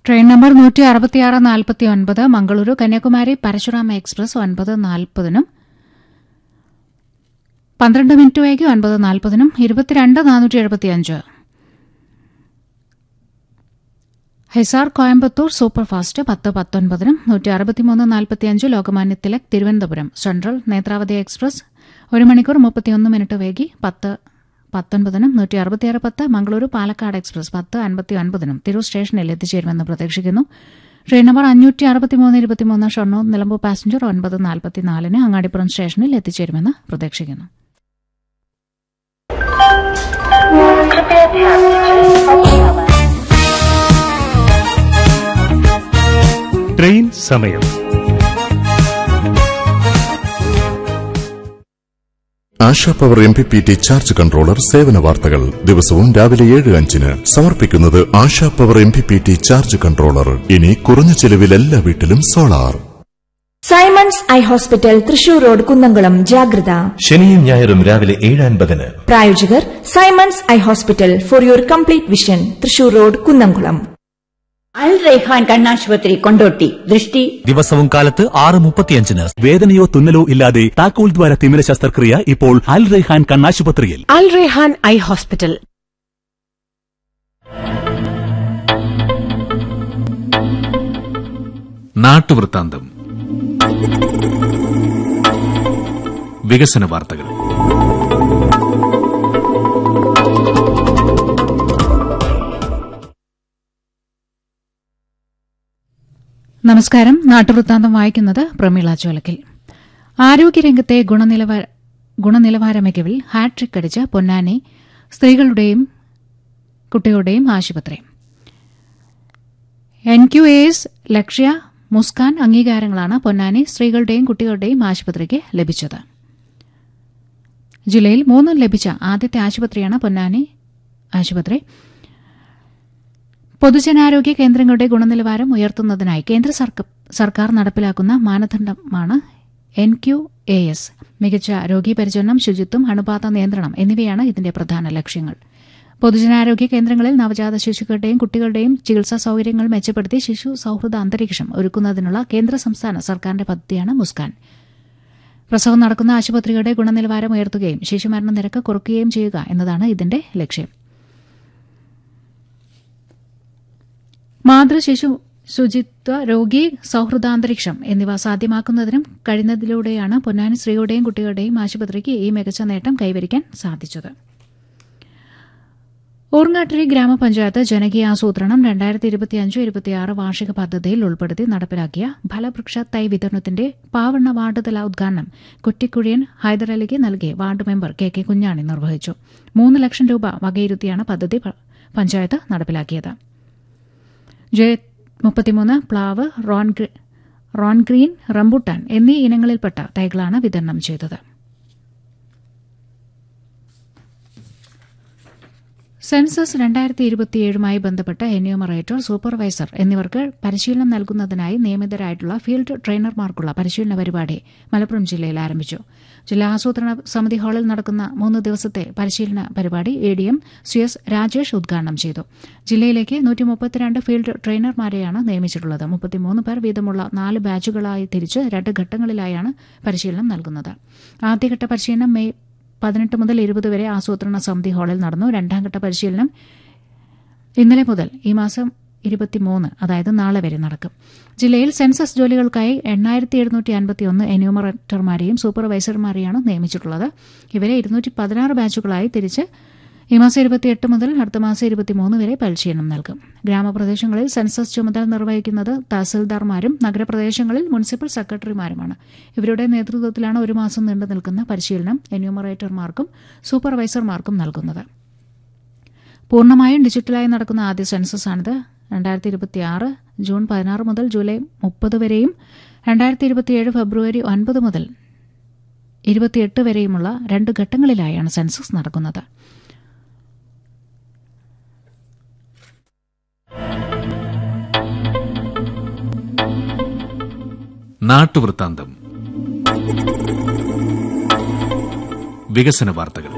train number നൂറ്റി അറുപത്തിയാറ് നാൽപ്പത്തി ഒൻപത് മംഗളൂരു കന്യാകുമാരി പരശുരാമ എക്സ്പ്രസ് ഒൻപത് നാൽപ്പതിനും പന്ത്രണ്ട് മിനിറ്റ് വൈകി ഒൻപത് നാൽപ്പതിനും ഇരുപത്തിരണ്ട് നാനൂറ്റി എഴുപത്തിയഞ്ച് ഹിസാർ കോയമ്പത്തൂർ സൂപ്പർഫാസ്റ്റ് പത്ത് പത്തൊൻപതിനും നൂറ്റി അറുപത്തിമൂന്ന് നാൽപ്പത്തിയഞ്ച് ലോകമാന്യ തിലക് തിരുവനന്തപുരം സെൻട്രൽ നേത്രാവതി എക്സ്പ്രസ് ഒരു മണിക്കൂർ മുപ്പത്തിയൊന്ന് മിനിറ്റ് വൈകി പത്ത് പത്തൊൻപതിനും നൂറ്റി അറുപത്തിയാറ് പത്ത് മംഗളൂരു പാലക്കാട് എക്സ്പ്രസ് പത്ത് അൻപത്തി ഒൻപതിനും തിരൂർ സ്റ്റേഷനിൽ എത്തിച്ചേരുമെന്ന് പ്രതീക്ഷിക്കുന്നു ട്രെയിൻ നമ്പർ അഞ്ഞൂറ്റി അറുപത്തിമൂന്ന് ഇരുപത്തിമൂന്ന് ഷൊർണൂർ നിലമ്പൂർ പാസഞ്ചർ ഒൻപത് നാൽപ്പത്തിനാലിന് അങ്ങാടിപ്പുറം സ്റ്റേഷനിൽ എത്തിച്ചേരുമെന്ന് പ്രതീക്ഷിക്കുന്നു कृपया ध्यान दीजिए अब समय ട്രെയിൻ സമയം Asha power M P P T charge controller സേവന വാർത്തകൾ ദിവസവും രാവിലെ ഏഴ് അഞ്ചിന് സമർപ്പിക്കുന്നത് Asha power M P P T charge controller ഇനി കുറഞ്ഞ ചെലവിൽ എല്ലാ വീട്ടിലും solar Simons eye hospital Thrissur road Kunnamkulam ജാഗ്രത ശനിയും ഞായറും രാവിലെ ഏഴ് അൻപതിന് പ്രായോജകർ Simons eye hospital for your complete vision Thrissur road Kunnamkulam Al Raihan കണ്ണാശുപത്രി കൊണ്ടോട്ടി ദൃഷ്ടി ദിവസവും കാലത്ത് ആറ് മുപ്പത്തിയഞ്ചിന് വേദനയോ തുന്നലോ ഇല്ലാതെ താക്കോൽ ദ്വാര തിമിര ശസ്ത്രക്രിയ ഇപ്പോൾ അൽ റെഹാൻ കണ്ണാശുപത്രിയിൽ അൽ റെഹാൻ ഐ ഹോസ്പിറ്റൽ നാട്ടുവൃത്താന്തം വികസന വാർത്തകൾ നമസ്കാരം നാട്ടുവൃത്താന്തം വായിക്കുന്നത് പ്രമീള ചോലക്കിൽ ആരോഗ്യരംഗത്തെ ഗുണനിലവാര ഗുണനിലവാര മികവിൽ ഹാട്രിക് അടിച്ച പൊന്നാനി സ്ത്രീകളുടെയും കുട്ടികളുടെയും ആശുപത്രി N Q S Lakshya Muskan അംഗീകാരങ്ങളാണ് പൊന്നാനി സ്ത്രീകളുടെയും കുട്ടികളുടെയും ആശുപത്രിക്ക് ലഭിച്ചത് ജില്ലയിൽ മൂന്ന് ലഭിച്ച ആദ്യത്തെ ആശുപത്രിയാണ് പൊന്നാനി ആശുപത്രി പൊതുജനാരോഗ്യ കേന്ദ്രങ്ങളുടെ ഗുണനിലവാരം ഉയർത്തുന്നതിനായി കേന്ദ്ര സർക്ക- സർക്കാർ നടപ്പിലാക്കുന്ന മാനദണ്ഡമാണ് എൻ ക്യു എ എസ് മികച്ച രോഗീപരിചരണം ശുചിത്വം അണുബാധ നിയന്ത്രണം എന്നിവയാണ് ഇതിന്റെ പ്രധാന ലക്ഷ്യങ്ങൾ പൊതുജനാരോഗ്യ കേന്ദ്രങ്ങളിൽ നവജാത ശിശുക്കളുടെയും കുട്ടികളുടെയും ചികിത്സാ സൌകര്യങ്ങൾ മെച്ചപ്പെടുത്തി ശിശു സൌഹൃദ അന്തരീക്ഷം ഒരുക്കുന്നതിനുള്ള കേന്ദ്ര സംസ്ഥാന സർക്കാരിന്റെ പദ്ധതിയാണ് മുസ്കാൻ പ്രസവം നടക്കുന്ന ആശുപത്രികളുടെ ഗുണനിലവാരം ഉയർത്തുകയും ശിശുമരണ നിരക്ക് കുറയ്ക്കുകയും ചെയ്യുക എന്നതാണ് ഇതിന്റെ ലക്ഷ്യം മാതൃ ശിശു ശുചിത്വ രോഗി സൌഹൃദാന്തരീക്ഷം എന്നിവ സാധ്യമാക്കുന്നതിനും കഴിയുന്നതിലൂടെയാണ് പൊന്നാനി സ്ത്രീകളുടെയും കുട്ടികളുടെയും ആശുപത്രിക്ക് ഈ മികച്ച നേട്ടം കൈവരിക്കാൻ സാധിച്ചത് ഊർങ്ങാട്ടിരി ഗ്രാമപഞ്ചായത്ത് ജനകീയ ആസൂത്രണം രണ്ടായിരത്തി ഇരുപത്തിയഞ്ച് ഇരുപത്തിയാറ് വാർഷിക പദ്ധതിയിൽ ഉൾപ്പെടുത്തി നടപ്പിലാക്കിയ ഫലവൃക്ഷ തൈ വിതരണത്തിന്റെ പാവണ്ണ വാർഡ് തല ഉദ്ഘാടനം കുറ്റിക്കുഴിയൻ ഹൈദരലിക്ക് നൽകി ward member K K Kunjani നിർവഹിച്ചു മൂന്ന് ലക്ഷം രൂപ വകയിരുത്തിയാണ് പദ്ധതി പ- പഞ്ചായത്ത് നടപ്പിലാക്കിയത് ജെ മുപ്പത്തിമൂന്ന് പ്ലാവ് റോൺ ഗ്രീ- റോൺ ഗ്രീൻ റംബുട്ടാൻ എന്നീ ഇനങ്ങളിൽപ്പെട്ട തൈകളാണ് വിതരണം ചെയ്തത് സെൻസസ് രണ്ടായിരത്തി ഇരുപത്തിയേഴുമായി ബന്ധപ്പെട്ട എന്യൂമറേറ്റർ സൂപ്പർവൈസർ എന്നിവർക്ക് പരിശീലനം നൽകുന്നതിനായി നിയമിതരായിട്ടുള്ള ഫീൽഡ് ട്രെയിനർമാർക്കുള്ള പരിശീലന പരിപാടി മലപ്പുറം ജില്ലയിൽ ആരംഭിച്ചു ജില്ലാ ആസൂത്രണ സമിതി ഹാളിൽ നടക്കുന്ന മൂന്ന് ദിവസത്തെ പരിശീലന പരിപാടി A D M C S Rajesh ഉദ്ഘാടനം ചെയ്തു ജില്ലയിലേക്ക് നൂറ്റി മുപ്പത്തിരണ്ട് ഫീൽഡ് ട്രെയിനർമാരെയാണ് നിയമിച്ചിട്ടുള്ളത് മുപ്പത്തിമൂന്ന് പേർ വീതമുള്ള നാല് ബാച്ചുകളായി തിരിച്ച് രണ്ട് ഘട്ടങ്ങളിലായാണ് പരിശീലനം നൽകുന്നത് ആദ്യഘട്ട പരിശീലനം മെയ് പതിനെട്ട് മുതൽ ഇരുപത് വരെ ആസൂത്രണ സമിതി ഹാളിൽ നടന്നു രണ്ടാം ഘട്ട പരിശീലനം ഇന്നലെ മുതൽ ഈ മാസം ഇരുപത്തിമൂന്ന് അതായത് നാളെ വരെ നടക്കും ജില്ലയിൽ സെൻസസ് ജോലികൾക്കായി എണ്ണായിരത്തി എഴുന്നൂറ്റി അൻപത്തിയൊന്ന് എന്യൂമറേറ്റർമാരെയും സൂപ്പർവൈസർമാരെയാണ് നിയമിച്ചിട്ടുള്ളത് ഇവരെ ഇരുന്നൂറ്റി പതിനാറ് ബാച്ചുകളായി തിരിച്ച് ഈ മാസം ഇരുപത്തിയെട്ട് മുതൽ അടുത്ത മാസം ഇരുപത്തിമൂന്ന് വരെ പരിശീലനം നൽകും ഗ്രാമപ്രദേശങ്ങളിൽ സെൻസസ് ചുമതല നിർവഹിക്കുന്നത് തഹസിൽദാർമാരും നഗരപ്രദേശങ്ങളിൽ മുനിസിപ്പൽ സെക്രട്ടറിമാരുമാണ് ഇവരുടെ നേതൃത്വത്തിലാണ് ഒരു മാസം നീണ്ടു നിൽക്കുന്ന പരിശീലനം എന്യൂമറേറ്റർമാർക്കും സൂപ്പർവൈസർമാർക്കും നൽകുന്നത് പൂർണ്ണമായും ഡിജിറ്റലായി നടക്കുന്ന ആദ്യ സെൻസസാണിത് രണ്ടായിരത്തി ഇരുപത്തിയാറ് ജൂൺ പതിനാറ് മുതൽ ജൂലൈ മുപ്പത് വരെയും രണ്ടായിരത്തി ഇരുപത്തിയേഴ് ഫെബ്രുവരി ഒൻപത് മുതൽ ഇരുപത്തിയെട്ട് വരെയുമുള്ള രണ്ട് ഘട്ടങ്ങളിലായാണ് സെൻസസ് നടക്കുന്നത് നാട്ടുവൃത്താന്തം വികസന വാർത്തകൾ